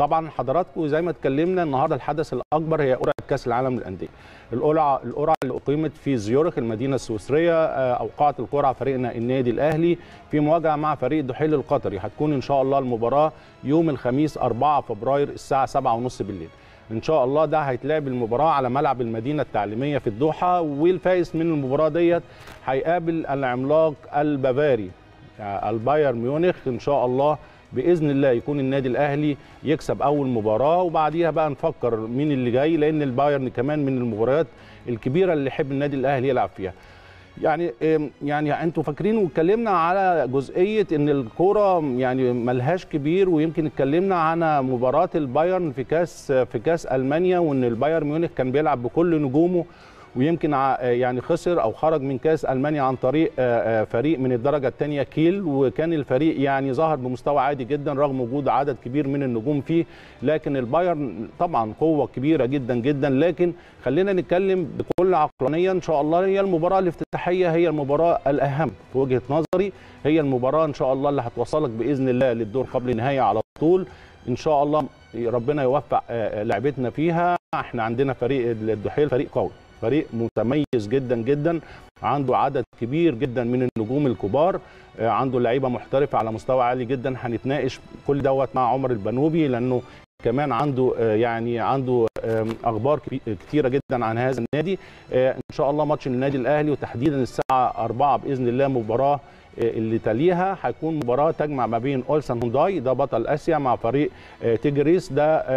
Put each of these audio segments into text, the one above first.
طبعا حضراتكم زي ما اتكلمنا النهارده الحدث الاكبر هي قرعه كاس العالم للانديه القرعه القرعه اللي اقيمت في زيورخ المدينه السويسريه اوقعت القرعه فريقنا النادي الاهلي في مواجهه مع فريق دحيل القطري هتكون ان شاء الله المباراه يوم الخميس 4 فبراير الساعه 7:30 بالليل ان شاء الله ده هيتلعب المباراه على ملعب المدينه التعليميه في الدوحه والفائز من المباراه ديت هيقابل العملاق البافاري البايرن ميونخ ان شاء الله باذن الله يكون النادي الاهلي يكسب اول مباراه وبعديها بقى نفكر مين اللي جاي لان البايرن كمان من المباريات الكبيره اللي يحب النادي الاهلي يلعب فيها يعني يعني انتوا فاكرين واتكلمنا على جزئيه ان الكوره يعني ملهاش كبير ويمكن اتكلمنا عن مباراه البايرن في كاس في كاس المانيا وان البايرن ميونخ كان بيلعب بكل نجومه ويمكن يعني خسر او خرج من كاس المانيا عن طريق فريق من الدرجه الثانيه كيل وكان الفريق يعني ظهر بمستوى عادي جدا رغم وجود عدد كبير من النجوم فيه لكن البايرن طبعا قوه كبيره جدا جدا لكن خلينا نتكلم بكل عقلانيه ان شاء الله هي المباراه الافتتاحيه هي المباراه الاهم في وجهه نظري هي المباراه ان شاء الله اللي هتوصلك باذن الله للدور قبل النهايه على طول ان شاء الله ربنا يوفق لعبتنا فيها احنا عندنا فريق الدحيل فريق قوي فريق متميز جدا جدا عنده عدد كبير جدا من النجوم الكبار عنده لعيبه محترفه على مستوى عالي جدا هنتناقش كل دوت مع عمر البنوبي لانه كمان عنده يعني عنده اخبار كتيره جدا عن هذا النادي ان شاء الله ماتش النادي الاهلي وتحديدا الساعه 4 باذن الله مباراه اللي تليها هيكون مباراه تجمع ما بين اولسن هونداي ده بطل اسيا مع فريق تيجريس ده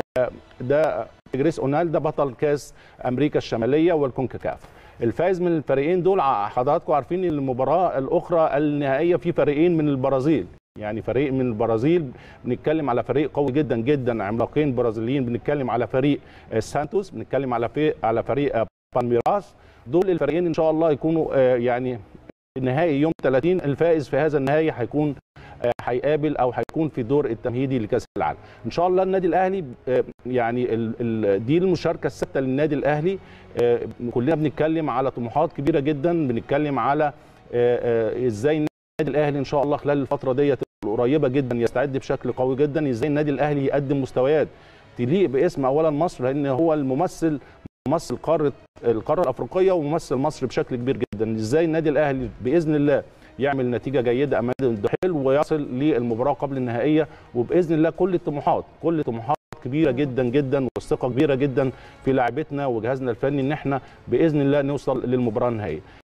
ده تيجريس اونال ده بطل كاس امريكا الشماليه والكونكاكاف الفائز من الفريقين دول حضراتكم عارفين المباراه الاخرى النهائيه في فريقين من البرازيل يعني فريق من البرازيل بنتكلم على فريق قوي جدا جدا عملاقين برازيليين بنتكلم على فريق سانتوس بنتكلم على فريق على فريق بالميراس دول الفريقين ان شاء الله يكونوا يعني النهائي يوم 30 الفائز في هذا النهائي هيكون هيقابل او هيكون في دور التمهيدي لكاس العالم ان شاء الله النادي الاهلي يعني ال ال دي المشاركه الثابته للنادي الاهلي كلنا بنتكلم على طموحات كبيره جدا بنتكلم على ازاي النادي الاهلي ان شاء الله خلال الفتره ديت القريبه جدا يستعد بشكل قوي جدا ازاي النادي الاهلي يقدم مستويات تليق باسم اولا مصر لان هو الممثل ممثل قاره القاره الافريقيه وممثل مصر بشكل كبير جدا ازاي النادي الاهلي باذن الله يعمل نتيجه جيده امام الدحيل ويصل للمباراه قبل النهائيه وباذن الله كل الطموحات كل الطموحات كبيره جدا جدا والثقه كبيره جدا في لاعبتنا وجهازنا الفني ان احنا باذن الله نوصل للمباراه النهائيه